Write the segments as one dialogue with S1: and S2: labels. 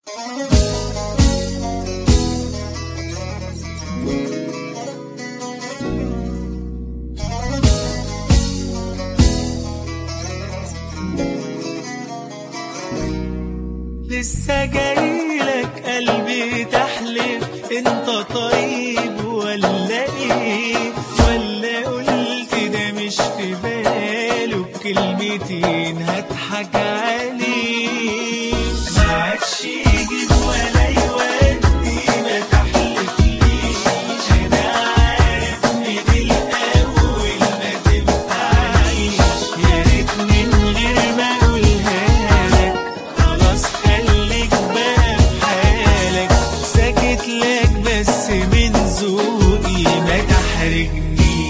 S1: لسه جايلك قلبي تحلف انت طيب ولا ايه ولا قلت ده مش في باله بكلمتين هضحك عليه ما عادش يجيب ولا يودي ما تحلفليش انا عارف من الاول ما تنفعيش يا ريت من غير ما اقولها لك خلاص خليك بقى في حالك ساكت لك بس من ذوقي ما تحرجنيش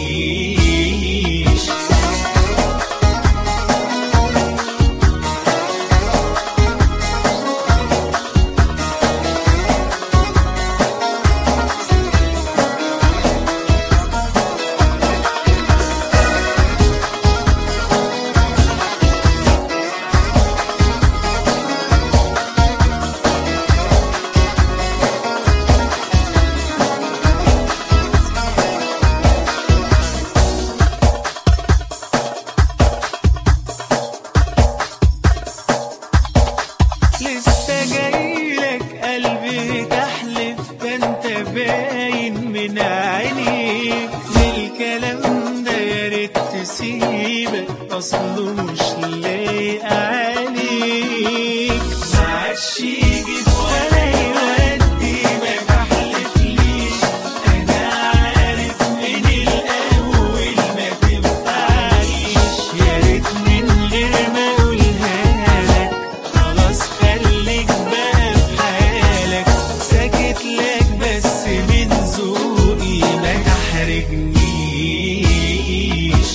S1: لسه جايلك قلبي تحلف ده انت باين من عينيك الكلام ده يا ريت تسيبك اصله مش لايق عليك ما عادش يجيب ولا يودي ما تحلفليش انا عارف من الاول ما تنفعيش يا ريت من غير ما اقولها لك خلاص خليك بقى في حالك ساكت لك بس من ذوقي ما تحرجنيش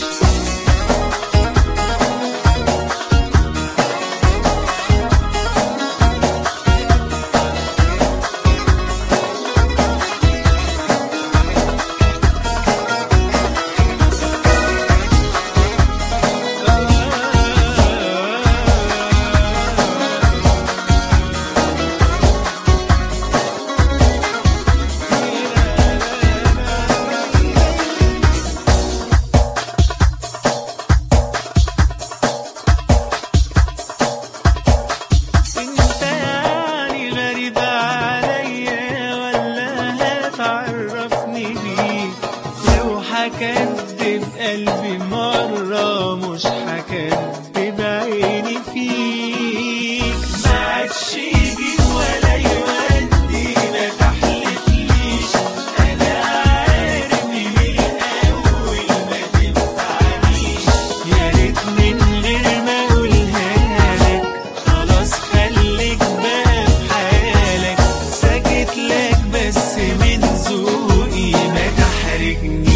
S1: انت يعني غريب عليا ولا هتعرفني بيك لو هكدب قلبي مرة مش هكدب عيني فيك ما عادش يجيب ولا يودي ما تحلفليش انا عارف من الاول ما تنفعنيش يا ريت من غير ما اقولها لك خلاص خليك بقى في حالك ساكت لك بس من ذوقي ما تحرجنيش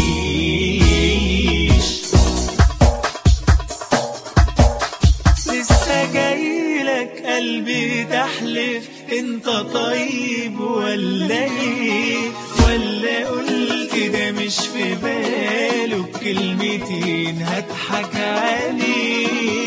S1: لسه جايلك قلبي تحلف انت طيب ولا ايه ولا قلت ده مش في باله بكلمتين هضحك عليه